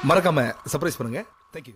மறக்காம சர்ப்ரைஸ் பண்ணுங்க தேங்க்யூ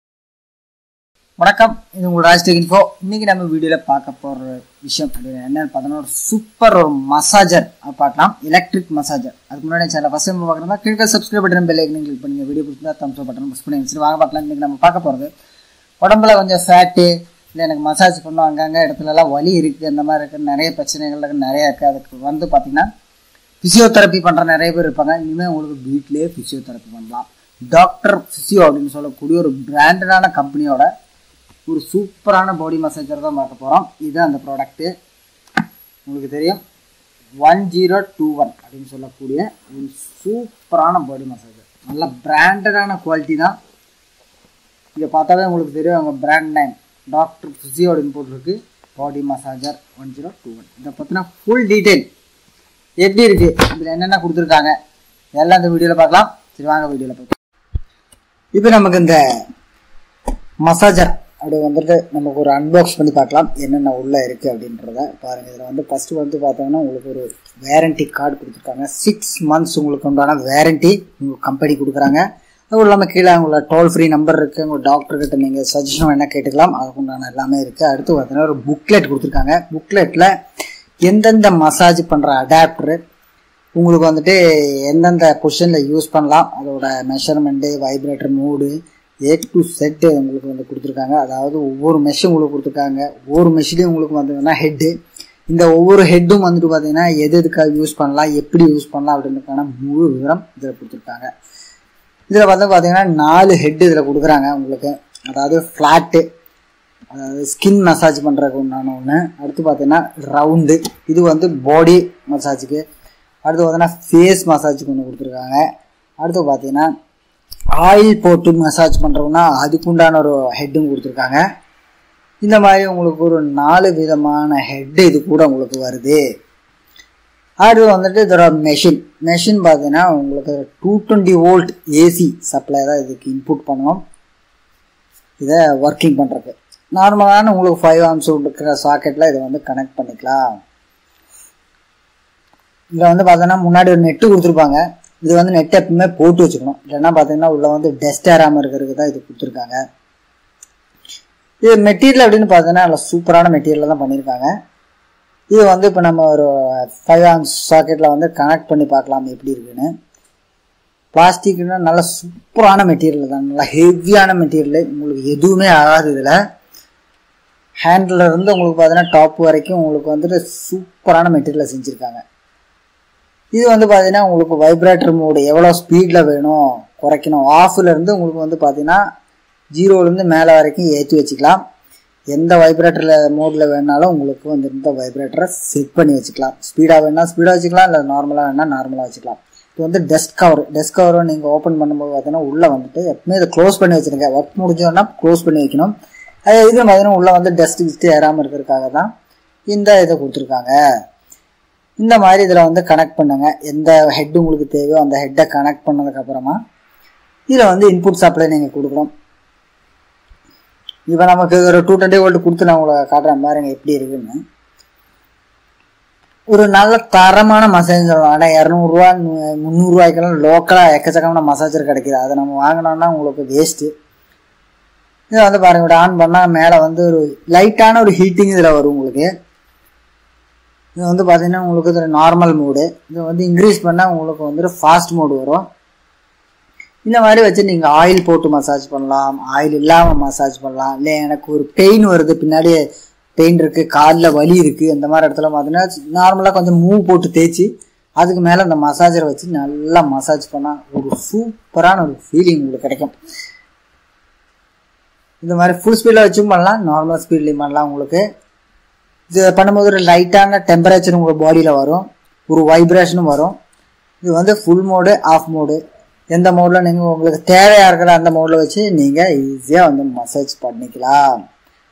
வணக்கம் இது உங்களோட ராஜ்டெக் இன்ஃபோ இன்னைக்கு நம்ம வீடியோவில் பார்க்க போகிற விஷயம் அப்படின்னு என்னன்னு பார்த்தோம்னா ஒரு சூப்பர் ஒரு மசாஜர் பார்க்கலாம் எலக்ட்ரிக் மசாஜர் அதுக்கு முன்னாடி சேனல் ஃபஸ்ட் டைம் பார்க்குறதா கீழே சப்ஸ்கிரைப் பட்டன் பெல் ஐக்கனையும் கிளிக் பண்ணுங்க வீடியோ பிடிச்சிருந்தா தம்ஸ் பட்டன் ப்ரெஸ் பண்ணி வச்சுட்டு வாங்க பார்க்கலாம் இன்னைக்கு நம்ம பார்க்க போகிறது உடம்புல கொஞ்சம் ஃபேட்டு இல்லை எனக்கு மசாஜ் பண்ணணும் அங்கங்கே இடத்துலலாம் வலி இருக்குது அந்த மாதிரி இருக்குது நிறைய பிரச்சனைகள் இருக்கு நிறைய இருக்குது அதுக்கு வந்து பார்த்தீங்கன்னா ஃபிசியோதெரப்பி பண்ணுற நிறைய பேர் இருப்பாங்க இனிமேல் உங்களுக்கு வீட்டிலேயே ஃபிசியோதெரப்பி பண்ணலாம் டாக்டர் ஃபிசியோ அப்படின்னு சொல்லக்கூடிய ஒரு பிராண்டடான கம்பெனியோட ஒரு சூப்பரான பாடி மசாஜர் தான் பார்க்க போகிறோம் இதுதான் அந்த ப்ராடக்ட்டு உங்களுக்கு தெரியும் ஒன் ஜீரோ டூ ஒன் அப்படின்னு சொல்லக்கூடிய ஒரு சூப்பரான பாடி மசாஜர் நல்ல பிராண்டடான குவாலிட்டி தான் இதை பார்த்தாவே உங்களுக்கு தெரியும் அவங்க பிராண்ட் நேம் டாக்டர் ஃபிசியோ அப்படின்னு போட்டிருக்கு body massager one zero two one இதை பற்றின ஃபுல் டீட்டெயில் எப்படி இருக்குது இதில் என்னென்ன கொடுத்துருக்காங்க எல்லாம் இந்த வீடியோவில் பார்க்கலாம் சரி வாங்க வீடியோவில் பார்க்கலாம் இப்போ நமக்கு இந்த மசாஜர் அப்படி வந்துட்டு நமக்கு ஒரு அன்பாக்ஸ் பண்ணி பார்க்கலாம் என்னென்ன உள்ளே இருக்குது அப்படின்றத பாருங்கள் இதில் வந்து ஃபஸ்ட்டு வந்து பார்த்தோம்னா உங்களுக்கு ஒரு வேரண்டி கார்டு கொடுத்துருக்காங்க சிக்ஸ் மந்த்ஸ் உங்களுக்கு உண்டான வேரண்டி உங்கள் கம்பெனி கொடுக்குறாங்க அதுவும் இல்லாமல் கீழே உங்களோட டோல் ஃப்ரீ நம்பர் இருக்குது உங்கள் டாக்டர்கிட்ட நீங்கள் சஜஷன் என்ன கேட்டுக்கலாம் அதுக்கு உண்டான எல்லாமே இருக்குது அடுத்து பார்த்தீங்கன்னா ஒரு புக்லெட் கொடுத்துருக்காங்க புக்லெட்டில் எந்தெந்த மசாஜ் பண்ணுற அடாப்டரு உங்களுக்கு வந்துட்டு எந்தெந்த பொசிஷனில் யூஸ் பண்ணலாம் அதோட measurement vibrator mode A to set உங்களுக்கு வந்து கொடுத்துருக்காங்க அதாவது ஒவ்வொரு மெஷ்ஷும் உங்களுக்கு கொடுத்துருக்காங்க ஒவ்வொரு மெஷ்லேயும் உங்களுக்கு வந்ததுன்னா ஹெட்டு இந்த ஒவ்வொரு ஹெட்டும் வந்துட்டு பார்த்தீங்கன்னா எது எதுக்காக யூஸ் பண்ணலாம் எப்படி யூஸ் பண்ணலாம் அப்படின்றதுக்கான முழு விவரம் இதில் கொடுத்துருக்காங்க இதில் வந்து பார்த்தீங்கன்னா நாலு ஹெட் இதில் கொடுக்குறாங்க உங்களுக்கு அதாவது ஃப்ளாட்டு அதாவது ஸ்கின் மசாஜ் பண்ணுறதுக்கு உண்டான ஒன்று அடுத்து பார்த்தீங்கன்னா ரவுண்டு இது வந்து பாடி மசாஜுக்கு அடுத்து பார்த்தீங்கன்னா ஃபேஸ் மசாஜுக்கு ஒன்று கொடுத்துருக்காங்க அடுத்து பார்த்தீங்கன்னா ஆயில் போட்டு மசாஜ் பண்ணுறோம்னா அதுக்குண்டான ஒரு ஹெட்டும் கொடுத்துருக்காங்க இந்த மாதிரி உங்களுக்கு ஒரு நாலு விதமான ஹெட்டு இது கூட உங்களுக்கு வருது அடுத்து வந்துட்டு இதோட மெஷின் மெஷின் பார்த்தீங்கன்னா உங்களுக்கு two twenty volt AC supply தான் இதுக்கு இன்புட் பண்ணணும் இதை ஒர்க்கிங் பண்ணுறதுக்கு நார்மலான உங்களுக்கு ஃபைவ் ஆம்ஸ் இருக்கிற சாக்கெட்டில் இதை வந்து கனெக்ட் பண்ணிக்கலாம் இதில் வந்து பார்த்தோன்னா முன்னாடி ஒரு நெட்டு கொடுத்துருப்பாங்க இது வந்து நெட் எப்பவுமே போட்டு வச்சுக்கணும் இல்லைன்னா பார்த்தீங்கன்னா உள்ள வந்து டஸ்ட் ஏறாமல் இருக்கிறதுக்கு தான் இது கொடுத்துருக்காங்க இது மெட்டீரியல் அப்படின்னு பார்த்தீங்கன்னா நல்ல சூப்பரான மெட்டீரியல் தான் பண்ணியிருக்காங்க இது வந்து இப்போ நம்ம ஒரு ஃபைவ் ஆம்ஸ் சாக்கெட்டில் வந்து கனெக்ட் பண்ணி பார்க்கலாம் எப்படி இருக்குன்னு பிளாஸ்டிக்னா நல்ல சூப்பரான மெட்டீரியல் தான் நல்லா ஹெவியான மெட்டீரியல் உங்களுக்கு எதுவுமே ஆகாது இதில் ஹேண்டில் இருந்து உங்களுக்கு பார்த்தீங்கன்னா டாப் வரைக்கும் உங்களுக்கு வந்துட்டு சூப்பரான மெட்டீரியலை செஞ்சுருக்காங்க இது வந்து பார்த்தீங்கன்னா உங்களுக்கு வைப்ரேட்டர் மோடு எவ்வளோ ஸ்பீடில் வேணும் குறைக்கணும் ஆஃபில் இருந்து உங்களுக்கு வந்து பார்த்தீங்கன்னா ஜீரோலேருந்து மேலே வரைக்கும் ஏற்றி வச்சுக்கலாம் எந்த வைப்ரேட்டரில் மோடில் வேணாலும் உங்களுக்கு வந்து இந்த வைப்ரேட்டரை செட் பண்ணி வச்சுக்கலாம் ஸ்பீடாக வேணால் ஸ்பீடாக வச்சுக்கலாம் இல்லை நார்மலாக வேணால் நார்மலாக வச்சுக்கலாம் இது வந்து டெஸ்க் கவர் டெஸ்க் கவரை நீங்கள் ஓப்பன் பண்ணும்போது பார்த்தீங்கன்னா உள்ளே வந்துட்டு எப்பவுமே இதை க்ளோஸ் பண்ணி வச்சுருங்க ஒர்க் முடிஞ்சோன்னா க்ளோஸ் பண்ணி வைக்கணும் அது இது பார்த்தீங்கன்னா உள்ளே வந்து டஸ்ட் கிஸ்ட்டு ஏறாமல் இருக்கிறதுக்காக தான் இந்த இதை கொடுத்துருக்காங்க இந்த மாதிரி இதில் வந்து கனெக்ட் பண்ணுங்க எந்த ஹெட் உங்களுக்கு தேவையோ அந்த ஹெட்டை கனெக்ட் பண்ணதுக்கப்புறமா இதில் வந்து இன்புட் சப்ளை நீங்கள் கொடுக்கணும் இப்போ நமக்கு ஒரு டூ டுவெண்ட்டி வோல்ட் கொடுத்து நான் உங்களை காட்டுறேன் பாருங்க எப்படி இருக்குன்னு ஒரு நல்ல தரமான மசாஜ் சொல்லலாம் ஆனால் இரநூறுவா முந்நூறுரூவாய்க்கெல்லாம் லோக்கலாக எக்கச்சக்கமான மசாஜர் கிடைக்கிது அதை நம்ம வாங்கினோம்னா உங்களுக்கு வேஸ்ட்டு இதை வந்து பாருங்க இப்படி ஆன் பண்ணால் மேலே வந்து ஒரு லைட்டான ஒரு ஹீட்டிங் இதில் வரும் உங்களுக்கு இது வந்து பார்த்தீங்கன்னா உங்களுக்கு இது நார்மல் மோடு இதை வந்து இன்க்ரீஸ் பண்ணால் உங்களுக்கு வந்துட்டு ஃபாஸ்ட் மோடு வரும் இந்த மாதிரி வச்சு நீங்கள் ஆயில் போட்டு மசாஜ் பண்ணலாம் ஆயில் இல்லாமல் மசாஜ் பண்ணலாம் இல்லை எனக்கு ஒரு பெயின் வருது பின்னாடி பெயின் இருக்குது காலில் வலி இருக்குது இந்த மாதிரி இடத்துல பார்த்தீங்கன்னா நார்மலாக கொஞ்சம் மூவ் போட்டு தேய்ச்சி அதுக்கு மேலே அந்த மசாஜரை வச்சு நல்லா மசாஜ் பண்ணால் ஒரு சூப்பரான ஒரு ஃபீலிங் உங்களுக்கு கிடைக்கும் இந்த மாதிரி ஃபுல் ஸ்பீடில் வச்சும் பண்ணலாம் நார்மல் ஸ்பீட்லேயும் பண்ணலாம் உங்களுக்கு இது பண்ணும்போது ஒரு லைட்டான டெம்பரேச்சர் உங்கள் பாடியில் வரும் ஒரு வைப்ரேஷனும் வரும் இது வந்து ஃபுல் மோடு ஆஃப் மோடு எந்த மோடில் நீங்கள் உங்களுக்கு தேவையாக இருக்கிற அந்த மோடில் வச்சு நீங்கள் ஈஸியாக வந்து மசாஜ் பண்ணிக்கலாம்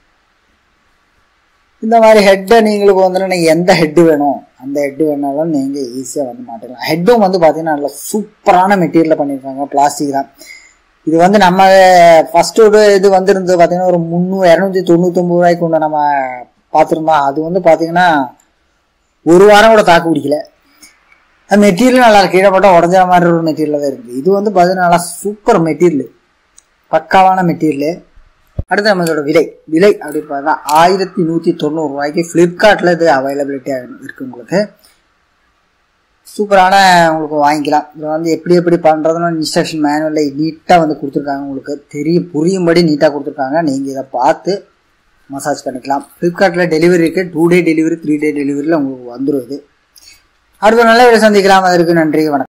இந்த மாதிரி ஹெட்டை நீங்களுக்கு வந்து நீங்கள் எந்த ஹெட்டு வேணும் அந்த ஹெட்டு வேணாலும் நீங்கள் ஈஸியாக வந்து மாட்டிக்கலாம் ஹெட்டும் வந்து பார்த்தீங்கன்னா நல்ல சூப்பரான மெட்டீரியலில் பண்ணியிருக்காங்க பிளாஸ்டிக் தான் இது வந்து நம்ம ஃபர்ஸ்ட் ஒரு இது வந்திருந்தது பார்த்தீங்கன்னா ஒரு முந்நூறு இரநூத்தி தொண்ணூத்தொம்பது ரூபாய்க்கு ஒன்று நம்ம பார்த்துருந்தோம் அது வந்து பார்த்தீங்கன்னா ஒரு வாரம் கூட தாக்கு பிடிக்கல அந்த மெட்டீரியல் நல்லா இருக்கு கீழே போட்டால் உடஞ்ச மாதிரி ஒரு மெட்டீரியல் தான் இருக்குது இது வந்து பார்த்தீங்கன்னா நல்லா சூப்பர் மெட்டீரியல் பக்காவான மெட்டீரியல் அடுத்து நம்ம இதோட விலை விலை அப்படின்னு பார்த்தா ஆயிரத்தி நூற்றி தொண்ணூறு ரூபாய்க்கு ஃப்ளிப்கார்ட்டில் இது அவைலபிலிட்டியாக இருக்குது உங்களுக்கு சூப்பரான உங்களுக்கு வாங்கிக்கலாம் இதில் வந்து எப்படி எப்படி பண்ணுறதுன்னு இன்ஸ்ட்ரக்ஷன் மேனுவலில் நீட்டாக வந்து கொடுத்துருக்காங்க உங்களுக்கு தெரியும் புரியும்படி நீட்டாக கொடுத்துருக்காங்க நீங்கள் இதை பார்த்து மசாஜ் பண்ணிக்கலாம் ஃப்ளிப்கார்ட்டில் டெலிவரி இருக்குது two day delivery three day டெலிவரியில் உங்களுக்கு வந்துடும் இது அடுத்த நல்ல வீடியோ சந்திக்கலாம் அதற்கு நன்றி வணக்கம்